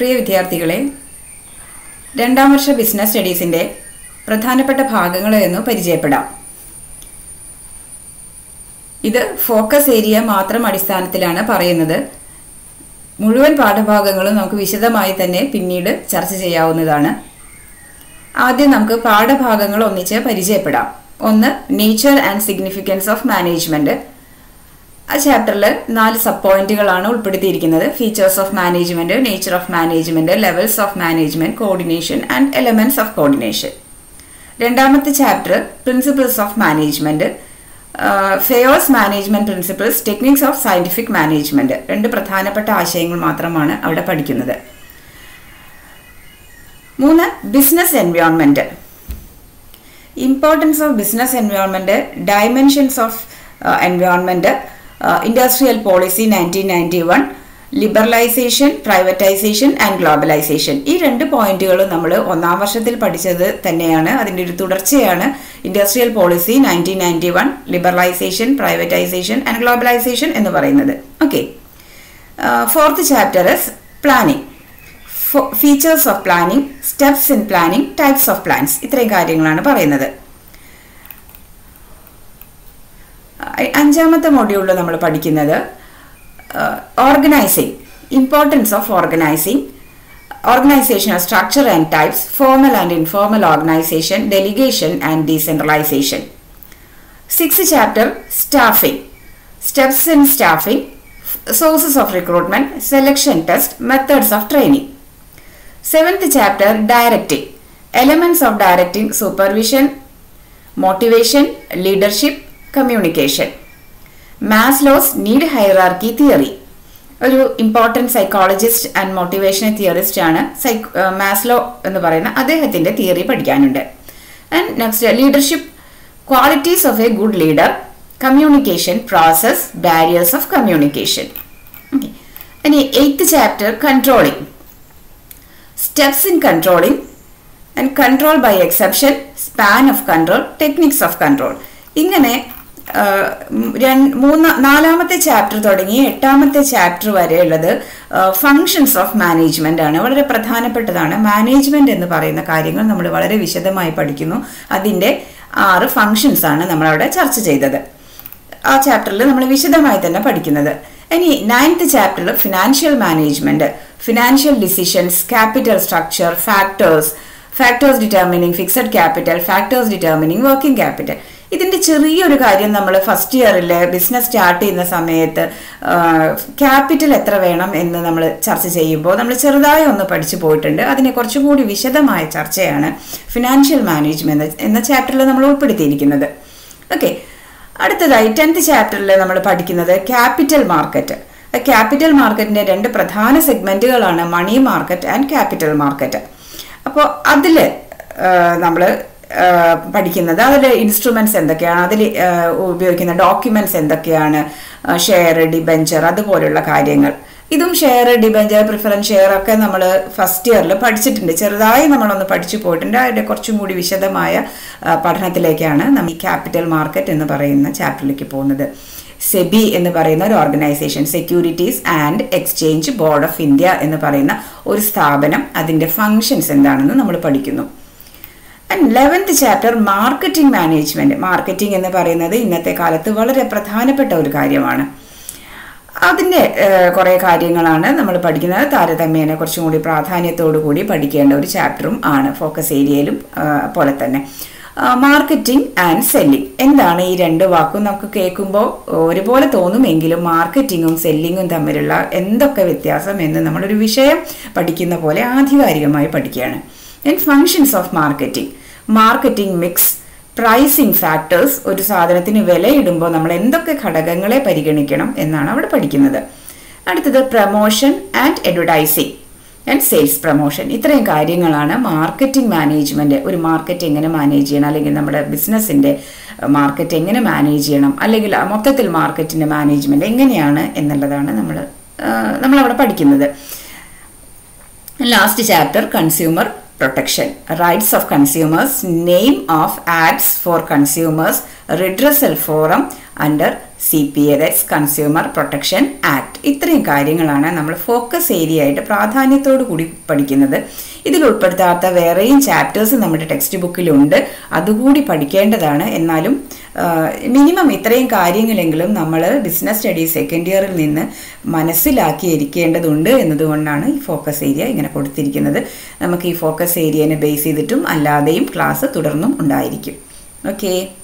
പ്രിയ വിദ്യാർത്ഥികളെ രണ്ടാം വർഷ ബിസിനസ് സ്റ്റഡീസിൻ്റെ പ്രധാനപ്പെട്ട ഭാഗങ്ങൾ എന്ന് പരിചയപ്പെടാം ഇത് ഫോക്കസ് ഏരിയ മാത്രം അടിസ്ഥാനത്തിലാണ് പറയുന്നത് മുഴുവൻ പാഠഭാഗങ്ങളും നമുക്ക് വിശദമായി തന്നെ പിന്നീട് ചർച്ച ചെയ്യാവുന്നതാണ് ആദ്യം നമുക്ക് പാഠഭാഗങ്ങൾ ഒന്നിച്ച് പരിചയപ്പെടാം ഒന്ന് nature and significance of management ആ ചാപ്റ്ററിൽ നാല് സബ് പോയിന്റുകളാണ് ഉൾപ്പെടുത്തിയിരിക്കുന്നത് features of management nature of management levels of management coordination and elements of coordination രണ്ടാമത്തെ chapter principles of management Fayol's management principles techniques of scientific management രണ്ട് പ്രധാനപ്പെട്ട ആശയങ്ങൾ മാത്രമാണ് അവിടെ പഠിക്കുന്നത് മൂന്ന് business environment importance of business environment dimensions of environment industrial policy nineteen ninety one liberalisation privatisation and globalisation ഈ രണ്ട് പോയിന്റുകളും നമ്മൾ ഒന്നാം വർഷത്തിൽ പഠിച്ചത് തന്നെയാണ് അതിൻ്റെ ഒരു തുടർച്ചയാണ് industrial policy nineteen ninety one liberalisation privatisation and globalisation എന്ന് പറയുന്നത് okay fourth chapter is planning features of planning steps in planning types of plans ഇത്രയും കാര്യങ്ങളാണ് പറയുന്നത് അഞ്ചാമത്തെ മൊഡ്യൂളിൽ നമ്മൾ പഠിക്കുന്നത് organising importance of organising organisation structure and types formal and informal organisation delegation and decentralisation six chapter staffing steps in staffing sources of recruitment selection test methods of training seventh chapter directing elements of directing supervision motivation leadership communication Maslow's need hierarchy theory ഒരു important psychologist and motivational theorist ആണ് സൈക്ക് Maslow എന്ന് പറയുന്ന അദ്ദേഹത്തിൻ്റെ theory പഠിക്കാനുണ്ട് and next leadership qualities of a good leader communication process barriers of communication okay ഇനി eighth chapter controlling steps in controlling and control by exception span of control techniques of control ഇങ്ങനെ മൂന്ന് നാലാമത്തെ chapter തുടങ്ങി എട്ടാമത്തെ chapter വരെയുള്ളത് functions of management ആണ് വളരെ പ്രധാനപ്പെട്ടതാണ് മാനേജ്മെന്റ് എന്ന് പറയുന്ന കാര്യങ്ങൾ നമ്മൾ വളരെ വിശദമായി പഠിക്കുന്നു അതിൻ്റെ ആറ് ഫങ്ഷൻസ് ആണ് നമ്മളവിടെ ചർച്ച ചെയ്തത് ആ ചാപ്റ്ററിൽ നമ്മൾ വിശദമായി തന്നെ പഠിക്കുന്നത് ഇനി നയൻത്ത് ചാപ്റ്ററിൽ financial management financial decisions capital structure factors factors determining fixed capital factors determining working capital ഇതിന്റെ ചെറിയൊരു കാര്യം നമ്മൾ ഫസ്റ്റ് ഇയറിൽ ബിസിനസ് സ്റ്റാർട്ട് ചെയ്യുന്ന സമയത്ത് ക്യാപിറ്റൽ എത്ര വേണം എന്ന് നമ്മൾ ചർച്ച ചെയ്യുമ്പോൾ നമ്മൾ ചെറുതായി ഒന്ന് പഠിച്ചു പോയിട്ടുണ്ട് അതിനെ കുറച്ചും കൂടി വിശദമായ ചർച്ചയാണ് ഫിനാൻഷ്യൽ മാനേജ്മെന്റ് എന്ന ചാപ്റ്ററിൽ നമ്മൾ ഉൾപ്പെടുത്തിയിരിക്കുന്നത് ഓക്കെ അടുത്തതായി ടെൻത്ത് ചാപ്റ്ററിൽ നമ്മൾ പഠിക്കുന്നത് ക്യാപിറ്റൽ മാർക്കറ്റ് ക്യാപിറ്റൽ മാർക്കറ്റിന്റെ രണ്ട് പ്രധാന സെഗ്മെന്റുകളാണ് money market and capital market അപ്പോൾ അതിൽ നമ്മൾ പഠിക്കുന്നത് അതിൽ ഇൻസ്ട്രുമെന്റ്സ് എന്തൊക്കെയാണ് അതിൽ ഉപയോഗിക്കുന്ന ഡോക്യുമെന്റ്സ് എന്തൊക്കെയാണ് ഷെയർ ഡിബെഞ്ചർ അതുപോലുള്ള കാര്യങ്ങൾ ഇതും ഷെയർ ഡിബെഞ്ചർ പ്രിഫറൻസ് ഷെയർ ഒക്കെ നമ്മൾ ഫസ്റ്റ് ഇയറിൽ പഠിച്ചിട്ടുണ്ട് ചെറുതായി നമ്മളൊന്ന് പഠിച്ചു പോയിട്ടുണ്ട് അതിൻ്റെ കുറച്ചും കൂടി വിശദമായ പഠനത്തിലേക്കാണ് നമ്മൾ ഈ ക്യാപിറ്റൽ മാർക്കറ്റ് എന്ന് പറയുന്ന ചാപ്റ്ററിലേക്ക് പോകുന്നത് സെബി എന്ന് പറയുന്ന ഒരു organisation securities and exchange board of India എന്ന് പറയുന്ന ഒരു സ്ഥാപനം അതിൻ്റെ ഫങ്ഷൻസ് എന്താണെന്ന് നമ്മൾ പഠിക്കുന്നു and eleventh chapter marketing management marketing എന്ന് പറയുന്നത് ഇന്നത്തെ കാലത്ത് വളരെ പ്രധാനപ്പെട്ട ഒരു കാര്യമാണ് അതിൻ്റെ കുറേ കാര്യങ്ങളാണ് നമ്മൾ പഠിക്കുന്നത് താരതമ്യേന കുറച്ചും കൂടി പ്രാധാന്യത്തോടു കൂടി പഠിക്കേണ്ട ഒരു ചാപ്റ്ററും ആണ് ഫോക്കസ് ഏരിയയിലും പോലെ തന്നെ മാർക്കറ്റിംഗ് ആൻഡ് സെല്ലിംഗ് എന്താണ് ഈ രണ്ട് വാക്കും നമുക്ക് കേൾക്കുമ്പോൾ ഒരുപോലെ തോന്നുമെങ്കിലും മാർക്കറ്റിങ്ങും സെല്ലിങ്ങും തമ്മിലുള്ള എന്തൊക്കെ വ്യത്യാസം എന്ന് നമ്മളൊരു വിഷയം പഠിക്കുന്ന പോലെ ആധികാരികമായി പഠിക്കുകയാണ് and functions of marketing marketing mix pricing factors ഒരു സാധനത്തിന് വിലയിടുമ്പോൾ നമ്മൾ എന്തൊക്കെ ഘടകങ്ങളെ പരിഗണിക്കണം എന്നാണ് അവിടെ പഠിക്കുന്നത് അടുത്തത് promotion and advertising and sales promotion ഇത്രയും കാര്യങ്ങളാണ് മാർക്കറ്റിംഗ് മാനേജ്മെന്റ് ഒരു മാർക്കറ്റ് എങ്ങനെ മാനേജ് ചെയ്യണം അല്ലെങ്കിൽ നമ്മുടെ ബിസിനസ്സിന്റെ മാർക്കറ്റ് എങ്ങനെ മാനേജ് ചെയ്യണം അല്ലെങ്കിൽ മൊത്തത്തിൽ മാർക്കറ്റിന്റെ മാനേജ്മെന്റ് എങ്ങനെയാണ് എന്നുള്ളതാണ് നമ്മൾ നമ്മളവിടെ പഠിക്കുന്നത് last chapter consumer protection rights of consumers name of acts for consumers redressal forum under C P A that's consumer protection act ഇത്രയും കാര്യങ്ങളാണ് നമ്മൾ ഫോക്കസ് ഏരിയ ആയിട്ട് പ്രാധാന്യത്തോടു കൂടി പഠിക്കുന്നത് ഇതിൽ ഉൾപ്പെടുത്താത്ത വേറെയും ചാപ്റ്റേഴ്സ് നമ്മുടെ ടെക്സ്റ്റ് ബുക്കിലുണ്ട് അതുകൂടി പഠിക്കേണ്ടതാണ് എന്നാലും മിനിമം ഇത്രയും കാര്യങ്ങളെങ്കിലും നമ്മൾ ബിസിനസ് സ്റ്റഡീസ് സെക്കൻഡ് ഇയറിൽ നിന്ന് മനസ്സിലാക്കിയിരിക്കേണ്ടതുണ്ട് എന്നതുകൊണ്ടാണ് ഈ ഫോക്കസ് ഏരിയ ഇങ്ങനെ കൊടുത്തിരിക്കുന്നത് നമുക്ക് ഈ ഫോക്കസ് ഏരിയനെ ബേസ് ചെയ്തിട്ടും അല്ലാതെയും ക്ലാസ് തുടർന്നും ഉണ്ടായിരിക്കും ഓക്കേ